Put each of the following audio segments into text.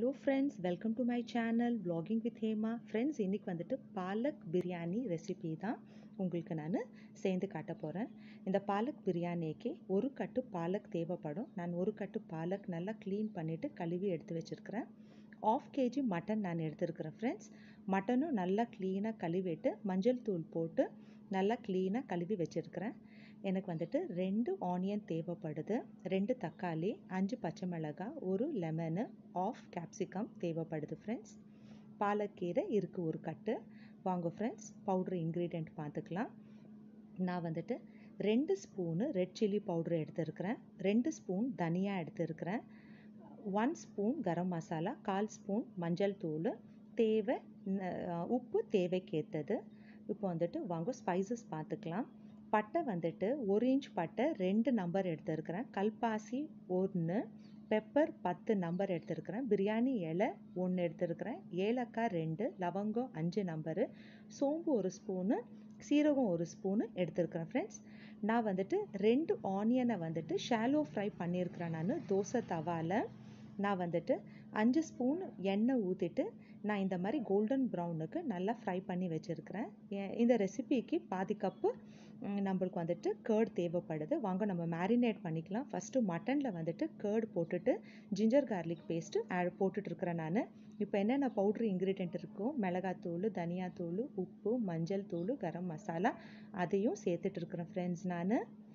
friends welcome to my channel vlogging with Hema friends இன்றைக்கி வந்துட்டு palak biryani recipe தான் உங்களுக்கு நான் சேர்ந்து காட்ட போகிறேன் இந்த பாலக் பிரியாணிக்கு ஒரு கட்டு பாலக் தேவைப்படும் நான் ஒரு கட்டு பாலக் நல்லா க்ளீன் பண்ணிவிட்டு கழுவி எடுத்து வச்சுருக்கிறேன் ஆஃப் கேஜி மட்டன் நான் எடுத்துருக்கிறேன் ஃப்ரெண்ட்ஸ் மட்டனும் நல்லா க்ளீனாக கழுவிட்டு மஞ்சள் தூள் போட்டு நல்லா க்ளீனாக கழுவி வச்சுருக்கிறேன் எனக்கு வந்துட்டு ரெண்டு ஆனியன் தேவைப்படுது ரெண்டு தக்காளி அஞ்சு பச்சை மிளகாய் ஒரு லெமனு ஆஃப் கேப்சிகம் தேவைப்படுது ஃப்ரெண்ட்ஸ் பாலக்கீரை இருக்குது ஒரு கட்டு வாங்க ஃப்ரெண்ட்ஸ் பவுட்ரு இன்க்ரீடியண்ட் பார்த்துக்கலாம் நான் வந்துட்டு ரெண்டு ஸ்பூனு ரெட் சில்லி பவுட்ரு எடுத்துருக்கிறேன் ரெண்டு ஸ்பூன் தனியா எடுத்துருக்கிறேன் ஒன் ஸ்பூன் கரம் மசாலா கால் ஸ்பூன் மஞ்சள் தூள் தேவை உப்பு தேவைக்கேற்றது இப்போ வந்துட்டு வாங்க ஸ்பைசஸ் பார்த்துக்கலாம் பட்டை வந்துட்டு ஒரு இன்ச் பட்டை ரெண்டு நம்பர் எடுத்துருக்கிறேன் கல்பாசி ஒன்று பெப்பர் பத்து நம்பர் எடுத்துருக்கிறேன் பிரியாணி இலை ஒன்று எடுத்துருக்கிறேன் ஏலக்காய் ரெண்டு லவங்கம் அஞ்சு நம்பரு சோம்பு ஒரு ஸ்பூனு சீரகம் ஒரு ஸ்பூனு எடுத்துருக்கிறேன் ஃப்ரெண்ட்ஸ் நான் வந்துட்டு ரெண்டு ஆனியனை வந்துட்டு ஷாலோ ஃப்ரை பண்ணியிருக்கிறேன் நான் தோசை தவாவில் நான் வந்துட்டு அஞ்சு ஸ்பூன் எண்ணெய் ஊற்றிட்டு நான் இந்த மாதிரி கோல்டன் ப்ரௌனுக்கு நல்லா ஃப்ரை பண்ணி வச்சுருக்கிறேன் இந்த ரெசிபிக்கு பாதி கப்பு நம்மளுக்கு வந்துட்டு கேர்ட் தேவைப்படுது வாங்க நம்ம மேரினேட் பண்ணிக்கலாம் ஃபஸ்ட்டு மட்டனில் வந்துட்டு கேர்டு போட்டுட்டு ஜிஞ்சர் கார்லிக் பேஸ்ட்டு ஆட் போட்டுட்ருக்கிறேன் நான் இப்போ என்னென்ன பவுட்ரு இன்க்ரீடியன்ட் இருக்கோ மிளகாத்தூள் தனியாத்தூள் உப்பு மஞ்சள் தூள் கரம் மசாலா அதையும் சேர்த்துட்டு இருக்கிறேன் ஃப்ரெண்ட்ஸ் நான்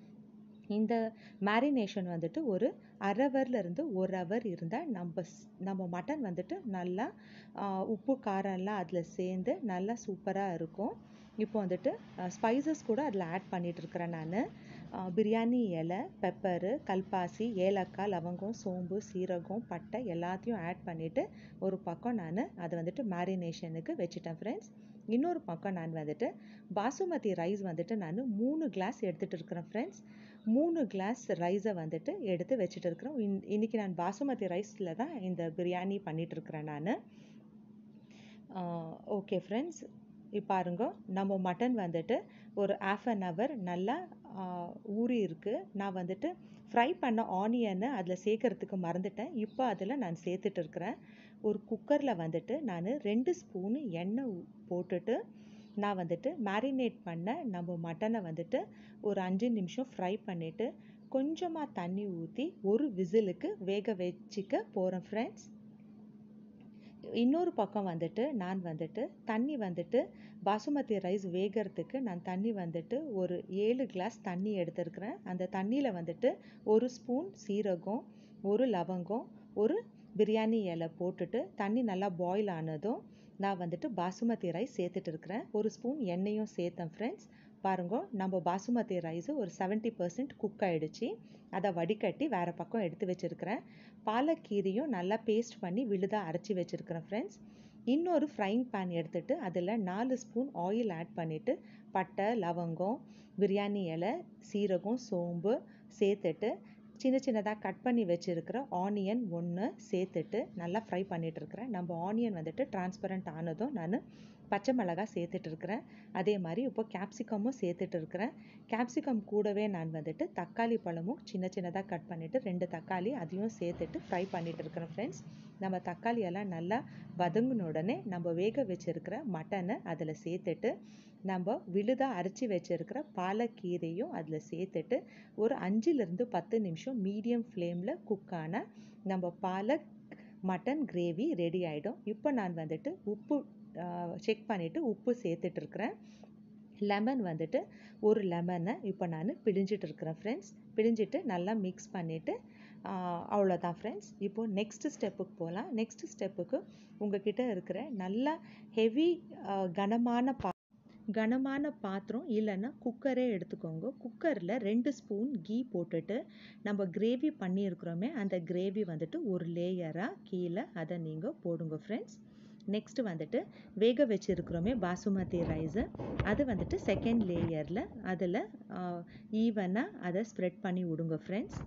இந்த மேரினேஷன் வந்துட்டு ஒரு அரை ஹவர்லேருந்து ஒரு ஹவர் இருந்தால் நம்ம நம்ம மட்டன் வந்துட்டு நல்லா உப்பு காரம் எல்லாம் அதில் சேர்ந்து நல்லா சூப்பராக இருக்கும் இப்போ வந்துட்டு ஸ்பைசஸ் கூட அதில் ஆட் பண்ணிகிட்ருக்கிறேன் நான் பிரியாணி இலை பெப்பரு கல்பாசி ஏலக்காய் லவங்கம் சோம்பு சீரகம் பட்டை எல்லாத்தையும் ஆட் பண்ணிவிட்டு ஒரு பக்கம் நான் அதை வந்துட்டு மேரினேஷனுக்கு வச்சுட்டேன் ஃப்ரெண்ட்ஸ் இன்னொரு பக்கம் நான் வந்துட்டு பாசுமதி ரைஸ் வந்துட்டு நான் மூணு கிளாஸ் எடுத்துகிட்டு இருக்கிறேன் ஃப்ரெண்ட்ஸ் மூணு கிளாஸ் ரைஸை வந்துட்டு எடுத்து வச்சுட்டு இருக்கிறேன் இன் இன்றைக்கி நான் பாசுமதி ரைஸில் தான் இந்த பிரியாணி பண்ணிகிட்ருக்கிறேன் நான் ஓகே ஃப்ரெண்ட்ஸ் இப்போ பாருங்க நம்ம மட்டன் வந்துட்டு ஒரு ஆஃப் அன் ஹவர் நல்லா ஊறி இருக்குது நான் வந்துட்டு ஃப்ரை பண்ண ஆனியனை அதில் சேர்க்கறதுக்கு மறந்துட்டேன் இப்போ அதில் நான் சேர்த்துட்டு இருக்கிறேன் ஒரு குக்கரில் வந்துட்டு நான் ரெண்டு ஸ்பூனு எண்ணெய் போட்டுட்டு நான் வந்துட்டு மேரினேட் பண்ண நம்ம மட்டனை வந்துட்டு ஒரு அஞ்சு நிமிஷம் ஃப்ரை பண்ணிவிட்டு கொஞ்சமாக தண்ணி ஊற்றி ஒரு விசிலுக்கு வேக வச்சுக்க போகிறேன் ஃப்ரெண்ட்ஸ் இன்னொரு பக்கம் வந்துட்டு நான் வந்துட்டு தண்ணி வந்துட்டு பாசுமதி ரைஸ் வேகிறதுக்கு நான் தண்ணி வந்துட்டு ஒரு ஏழு கிளாஸ் தண்ணி எடுத்துருக்கிறேன் அந்த தண்ணியில் வந்துட்டு ஒரு ஸ்பூன் சீரகம் ஒரு லவங்கம் ஒரு பிரியாணி இலை போட்டுட்டு தண்ணி நல்லா பாயில் ஆனதும் நான் வந்துட்டு பாசுமதி ரைஸ் சேர்த்துட்டு இருக்கிறேன் ஒரு ஸ்பூன் எண்ணெயும் சேர்த்தேன் ஃப்ரெண்ட்ஸ் பாருங்க நம்ம பாசுமதி ரைஸு ஒரு செவன்ட்டி பர்சன்ட் குக் ஆகிடுச்சு அதை வடிகட்டி வேறு பக்கம் எடுத்து வச்சுருக்கிறேன் பாலக்கீரையும் நல்லா பேஸ்ட் பண்ணி விழுதாக அரைச்சி வச்சுருக்கிறேன் ஃப்ரெண்ட்ஸ் இன்னொரு ஃப்ரைங் பேன் எடுத்துகிட்டு அதில் நாலு ஸ்பூன் ஆயில் ஆட் பண்ணிவிட்டு பட்டை லவங்கம் பிரியாணி இலை சீரகம் சோம்பு சேர்த்துட்டு சின்ன சின்னதாக கட் பண்ணி வச்சுருக்கிற ஆனியன் ஒன்று சேர்த்துட்டு நல்லா ஃப்ரை பண்ணிகிட்ருக்கிறேன் நம்ம ஆனியன் வந்துட்டு டிரான்ஸ்பரண்ட் ஆனதும் நான் பச்சை மிளகாய் சேர்த்துட்டு இருக்கிறேன் அதே மாதிரி இப்போ கேப்சிகமும் சேர்த்துட்டு இருக்கிறேன் கேப்சிகம் கூடவே நான் வந்துட்டு தக்காளி பழமும் சின்ன சின்னதாக கட் பண்ணிவிட்டு ரெண்டு தக்காளி அதையும் சேர்த்துட்டு ஃப்ரை பண்ணிகிட்டு இருக்கிறேன் ஃப்ரெண்ட்ஸ் நம்ம தக்காளி எல்லாம் நல்லா வதங்கின உடனே நம்ம வேக வச்சுருக்கிற மட்டனை அதில் சேர்த்துட்டு நம்ம விழுதாக அரைச்சி வச்சுருக்கிற பாலக்கீரையும் அதில் சேர்த்துட்டு ஒரு அஞ்சுலேருந்து பத்து நிமிஷம் மீடியம் ஃப்ளேமில் குக்கான நம்ம பாலக் மட்டன் கிரேவி ரெடி ஆகிடும் இப்போ நான் வந்துட்டு உப்பு செக் பண்ணிவிட்டு உப்பு சேர்த்துட்ருக்குறேன் லெமன் வந்துட்டு ஒரு லெமனை இப்போ நான் பிழிஞ்சிட்டு இருக்கிறேன் ஃப்ரெண்ட்ஸ் பிழிஞ்சிட்டு நல்லா மிக்ஸ் பண்ணிவிட்டு அவ்வளோதான் ஃப்ரெண்ட்ஸ் இப்போது நெக்ஸ்ட்டு ஸ்டெப்புக்கு போகலாம் நெக்ஸ்ட்டு ஸ்டெப்புக்கு உங்ககிட்ட இருக்கிற நல்லா ஹெவி கனமான பா கனமான பாத்திரம் இல்லைன்னா குக்கரே எடுத்துக்கோங்க குக்கரில் ரெண்டு ஸ்பூன் கீ போட்டுட்டு நம்ம கிரேவி பண்ணியிருக்கிறோமே அந்த கிரேவி வந்துட்டு ஒரு லேயராக கீழே அதை நீங்கள் போடுங்க ஃப்ரெண்ட்ஸ் நெக்ஸ்ட்டு வந்துட்டு வேக வச்சுருக்கிறோமே பாசுமதி ரைஸு அது வந்துட்டு செகண்ட் லேயரில் அதில் ஈவனாக அதை ஸ்ப்ரெட் பண்ணி விடுங்க ஃப்ரெண்ட்ஸ்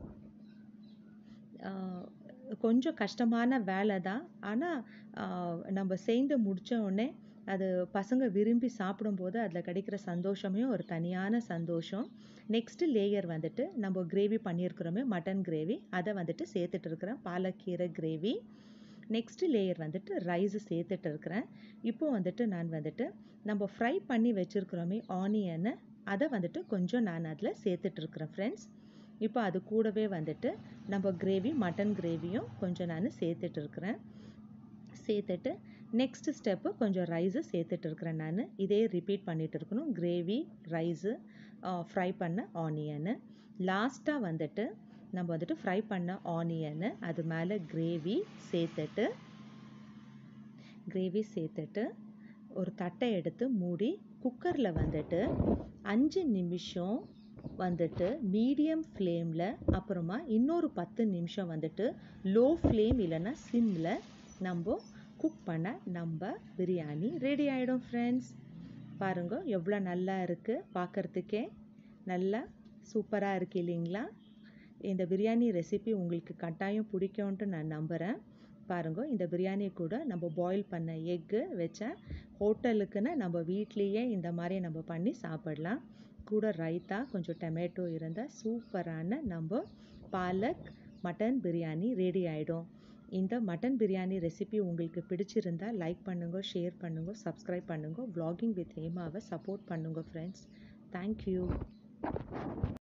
கொஞ்சம் கஷ்டமான வேலை தான் ஆனால் நம்ம சேர்ந்து முடித்த உடனே அது பசங்க விரும்பி சாப்பிடும்போது அதில் கிடைக்கிற சந்தோஷமே ஒரு தனியான சந்தோஷம் நெக்ஸ்ட்டு லேயர் வந்துட்டு நம்ம கிரேவி பண்ணியிருக்கிறோமே மட்டன் கிரேவி அதை வந்துட்டு சேர்த்துட்டு இருக்கிறேன் பாலக்கீரை கிரேவி நெக்ஸ்ட் லேயர் வந்துட்டு ரைஸ் சேர்த்துட்டு இருக்கிறேன் இப்போ வந்துட்டு நான் வந்துட்டு நம்ம ஃப்ரை பண்ணி வச்சுருக்கிறோமே ஆனியனை அதை வந்துட்டு கொஞ்சம் நான் அதில் சேர்த்துட்டு இருக்கிறேன் ஃப்ரெண்ட்ஸ் இப்போ அது கூடவே வந்துட்டு நம்ம கிரேவி மட்டன் கிரேவியும் கொஞ்சம் நான் சேர்த்துட்டு இருக்கிறேன் சேர்த்துட்டு நெக்ஸ்ட் ஸ்டெப்பு கொஞ்சம் ரைஸு சேர்த்துட்டு இருக்கிறேன் நான் இதே ரிப்பீட் பண்ணிட்டு இருக்கணும் கிரேவி ரைஸு ஃப்ரை பண்ண ஆனியனு லாஸ்ட்டாக வந்துட்டு நம்ம வந்துட்டு ஃப்ரை பண்ண ஆனியனு அது மேலே கிரேவி சேர்த்துட்டு கிரேவி சேர்த்துட்டு ஒரு தட்டை எடுத்து மூடி குக்கரில் வந்துட்டு அஞ்சு நிமிஷம் வந்துட்டு மீடியம் ஃப்ளேமில் அப்புறமா இன்னொரு பத்து நிமிஷம் வந்துட்டு லோ ஃப்ளேம் இல்லைன்னா சிம்மில் நம்ம குக் பண்ண நம்ம பிரியாணி ரெடி ஆகிடும் ஃப்ரெண்ட்ஸ் பாருங்க எவ்வளோ நல்லா இருக்குது பார்க்குறதுக்கே நல்லா சூப்பராக இருக்குது இல்லைங்களா இந்த பிரியாணி ரெசிபி உங்களுக்கு கட்டாயம் பிடிக்கும்ன்ட்டு நான் நம்புகிறேன் பாருங்க இந்த பிரியாணி கூட நம்ம பாயில் பண்ண எக்கு வச்ச ஹோட்டலுக்குன்னு நம்ம வீட்லேயே இந்த மாதிரி நம்ம பண்ணி சாப்பிடலாம் கூட ரைத்தா கொஞ்சம் டொமேட்டோ இருந்தால் சூப்பரான நம்ம பாலக் மட்டன் பிரியாணி ரெடி ஆகிடும் இந்த மட்டன் பிரியாணி ரெசிபி உங்களுக்கு பிடிச்சிருந்தா லைக் பண்ணுங்க ஷேர் பண்ணுங்க சப்ஸ்கிரைப் பண்ணுங்க vlogging வித் ஹேமாவை சப்போர்ட் பண்ணுங்க ஃப்ரெண்ட்ஸ் தேங்க்யூ